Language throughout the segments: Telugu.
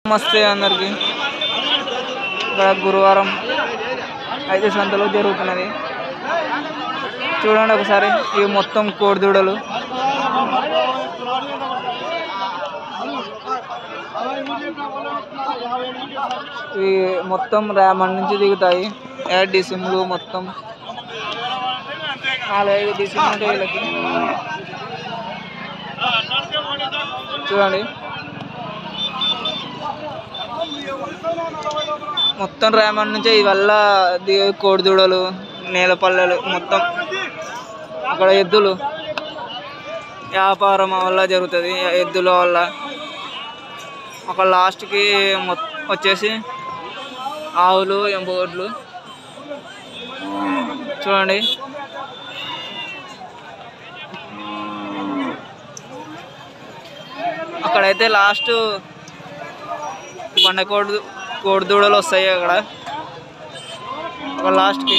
నమస్తే అందరికి ఇక్కడ గురువారం ఐదు సంతలో జరుగుతున్నది చూడండి ఒకసారి ఇవి మొత్తం కోడిదూడలు ఇవి మొత్తం రేమన్ నుంచి దిగుతాయి ఏడు డిసిమ్లు మొత్తం నాలుగైదు డిసిమ్లు ఉంటాయి వీళ్ళకి చూడండి మొత్తం రేమన్ నుంచి ఇవల్ల దిగే కోడిదూడలు నేలపల్లెలు మొత్తం అక్కడ ఎద్దులు వ్యాపారం వల్ల జరుగుతుంది ఎద్దుల వల్ల అక్కడ లాస్ట్కి మొత్తం వచ్చేసి ఆవులు ఎంబోడ్లు చూడండి అక్కడైతే లాస్ట్ బండ కోడి కోడి దూడలు వస్తాయి అక్కడ ఒక లాస్ట్కి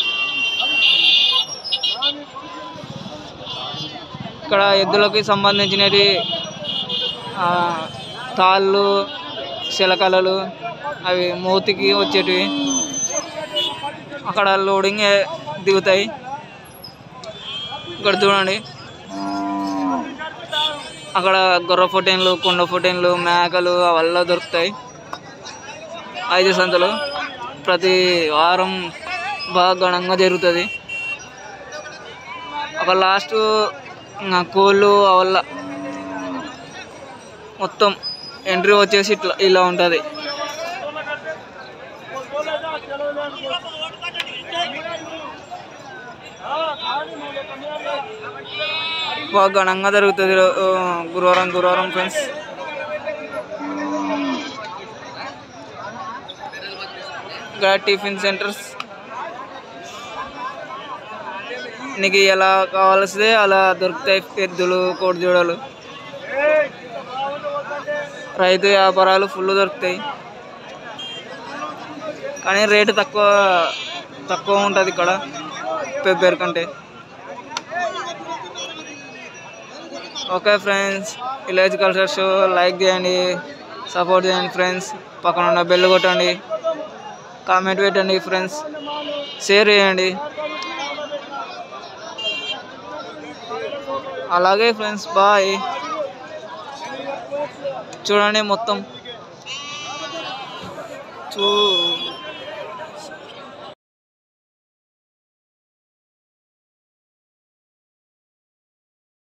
ఇక్కడ ఎద్దులకి సంబంధించినవి ఆ, తాళ్ళు చిలకలలు అవి మూతికి వచ్చేటివి అక్కడ లోడింగ్ ఏ- దిగుతాయి ఇక్కడ చూడండి అక్కడ గొర్రె ఫోటైన్లు కొండ ఫోటైన్లు మేకలు అవల్ల దొరుకుతాయి ఐదు సంతలు ప్రతి వారం బాగా ఘనంగా జరుగుతుంది ఒక లాస్ట్ ఇంకా కోళ్ళు అవల్ల మొత్తం ఎంట్రీ వచ్చేసి ఇట్లా ఇలా ఉంటుంది బాగా ఘనంగా జరుగుతుంది రో- ఆ, గురువారం గురువారం ఫ్రెండ్స్ ఇంకా టిఫిన్ సెంటర్స్ నీకు ఎలా కావాల్సిందే అలా దొరుకుతాయి ఎద్దులు కోడిజోడలు రైతు వ్యాపారాలు ఫుల్ దొరుకుతాయి కానీ రేటు తక్కువ తక్కువ ఉంటుంది ఇక్కడ పెబ్బేరు కంటే okay friends village culture show like చేయండి సపోర్ట్ చేయండి ఫ్రెండ్స్ పక్కన ఉన్న బెల్ కొట్టండి కామెంట్ పెట్టండి ఫ్రెండ్స్ షేర్ చేయండి అలాగే ఫ్రెండ్స్ బాయ్ చూడండి మొత్తం చూ